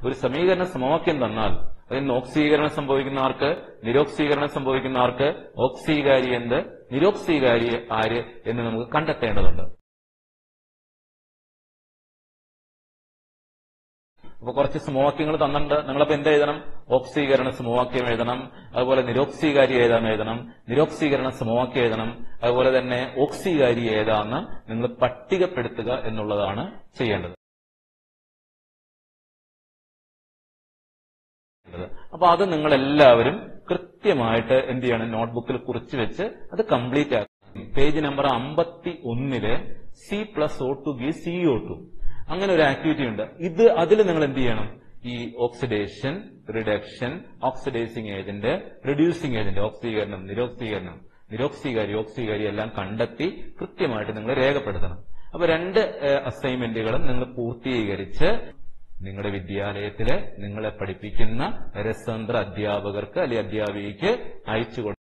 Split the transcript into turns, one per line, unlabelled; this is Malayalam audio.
ഒരു സമീകരണ സമവാക്യം തന്നാൽ അതിൽ നിന്ന് ഓക്സീകരണം സംഭവിക്കുന്ന ആർക്ക് നിരോക്സീകരണം സംഭവിക്കുന്ന ആർക്ക് ഓക്സീകാരി എന്ത് നിരോക്സീകാരി ആര് എന്ന് നമുക്ക് കണ്ടെത്തേണ്ടതുണ്ട് അപ്പൊ കുറച്ച് സമവാക്യങ്ങൾ തന്നിട്ടുണ്ട് നിങ്ങളപ്പോ എന്ത് എഴുതണം ഓക്സീകരണ സമവാക്യം എഴുതണം അതുപോലെ നിരോക്സീകാരി ഏതാന്ന് എഴുതണം നിരോക്സീകരണ സമവാക്യം എഴുതണം അതുപോലെ തന്നെ ഓക്സീകാരി ഏതാന്ന് നിങ്ങൾ പട്ടികപ്പെടുത്തുക എന്നുള്ളതാണ് ചെയ്യേണ്ടത് അപ്പൊ അത് നിങ്ങൾ എല്ലാവരും കൃത്യമായിട്ട് എന്ത് ചെയ്യണം നോട്ട്ബുക്കിൽ കുറിച്ച് വെച്ച് അത് കംപ്ലീറ്റ് ആക്കണം പേജ് നമ്പർ അമ്പത്തി ഒന്നില് C plus O two B C O two അങ്ങനെ ഒരു ആക്ടിവിറ്റി ഉണ്ട് ഇത് അതിൽ നിങ്ങൾ എന്ത് ചെയ്യണം ഈ oxidation reduction oxidising agent reducing agent ഓക്സീകരണം നിരോക്സീകരണം നിരോക്സീകാരി ഓക്സീകാരി എല്ലാം കണ്ടെത്തി കൃത്യമായിട്ട് നിങ്ങൾ രേഖപ്പെടുത്തണം അപ്പൊ രണ്ട് അസൈൻമെന്റുകളും നിങ്ങൾ പൂർത്തീകരിച്ച് നിങ്ങളുടെ വിദ്യാലയത്തിലെ നിങ്ങളെ പഠിപ്പിക്കുന്ന രസതന്ത്ര അധ്യാപകർക്ക് അല്ലെങ്കിൽ അധ്യാപികയ്ക്ക് അയച്ചു